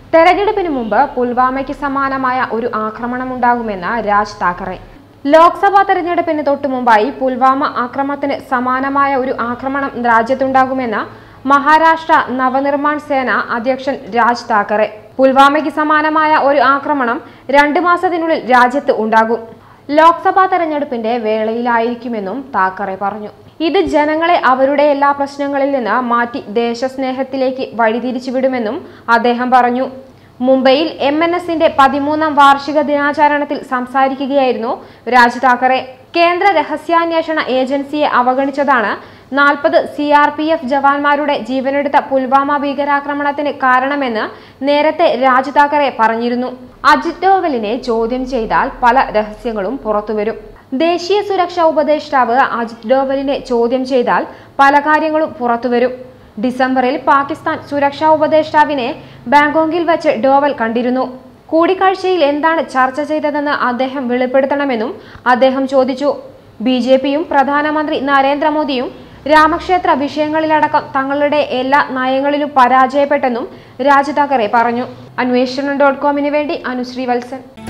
തെരഞ്ഞെടുപ്പിന് മുമ്പ് പുൽവാമയ്ക്ക് സമാനമായ ഒരു ആക്രമണമുണ്ടാകുമെന്ന് രാജ് താക്കറെ ലോക്സഭാ തെരഞ്ഞെടുപ്പിന് തൊട്ടു മുമ്പായി പുൽവാമ ആക്രമണത്തിന് സമാനമായ ഒരു ആക്രമണം രാജ്യത്തുണ്ടാകുമെന്ന് മഹാരാഷ്ട്ര നവനിർമ്മാൺ സേന അധ്യക്ഷൻ രാജ് താക്കറെ പുൽവാമയ്ക്ക് സമാനമായ ഒരു ആക്രമണം രണ്ട് മാസത്തിനുള്ളിൽ രാജ്യത്ത് ഉണ്ടാകും ലോക്സഭാ തെരഞ്ഞെടുപ്പിന്റെ വേളയിലായിരിക്കുമെന്നും താക്കറെ പറഞ്ഞു ഇത് ജനങ്ങളെ അവരുടെ എല്ലാ പ്രശ്നങ്ങളിൽ നിന്ന് മാറ്റി ദേശസ്നേഹത്തിലേക്ക് വഴിതിരിച്ചുവിടുമെന്നും അദ്ദേഹം പറഞ്ഞു മുംബൈയിൽ എം എൻ എസിന്റെ പതിമൂന്നാം വാർഷിക ദിനാചരണത്തിൽ സംസാരിക്കുകയായിരുന്നു രാജ് താക്കറെ കേന്ദ്ര രഹസ്യാന്വേഷണ ഏജൻസിയെ അവഗണിച്ചതാണ് നാൽപ്പത് സി ആർ പി എഫ് ജവാന്മാരുടെ ജീവനെടുത്ത പുൽവാമ ഭീകരാക്രമണത്തിന് കാരണമെന്ന് നേരത്തെ രാജ് താക്കറെ പറഞ്ഞിരുന്നു അജിത് ഡോവലിനെ ചോദ്യം ചെയ്താൽ പല രഹസ്യങ്ങളും പുറത്തുവരും ദേശീയ സുരക്ഷാ ഉപദേഷ്ടാവ് അജിത് ഡോവലിനെ ചോദ്യം ചെയ്താൽ പല കാര്യങ്ങളും പുറത്തുവരും ഡിസംബറിൽ പാകിസ്ഥാൻ സുരക്ഷാ ഉപദേഷ്ടാവിനെ ബാങ്കോക്കിൽ വച്ച് ഡോവൽ കണ്ടിരുന്നു കൂടിക്കാഴ്ചയിൽ എന്താണ് ചർച്ച ചെയ്തതെന്ന് അദ്ദേഹം വെളിപ്പെടുത്തണമെന്നും അദ്ദേഹം ചോദിച്ചു ബി ജെ പിയും പ്രധാനമന്ത്രി നരേന്ദ്രമോദിയും രാമക്ഷേത്ര വിഷയങ്ങളിലടക്കം തങ്ങളുടെ എല്ലാ നയങ്ങളിലും പരാജയപ്പെട്ടെന്നും രാജ് താക്കറെ പറഞ്ഞു അന്വേഷണം ഡോട്ട് കോമിന് വേണ്ടി അനുശ്രീ വത്സൻ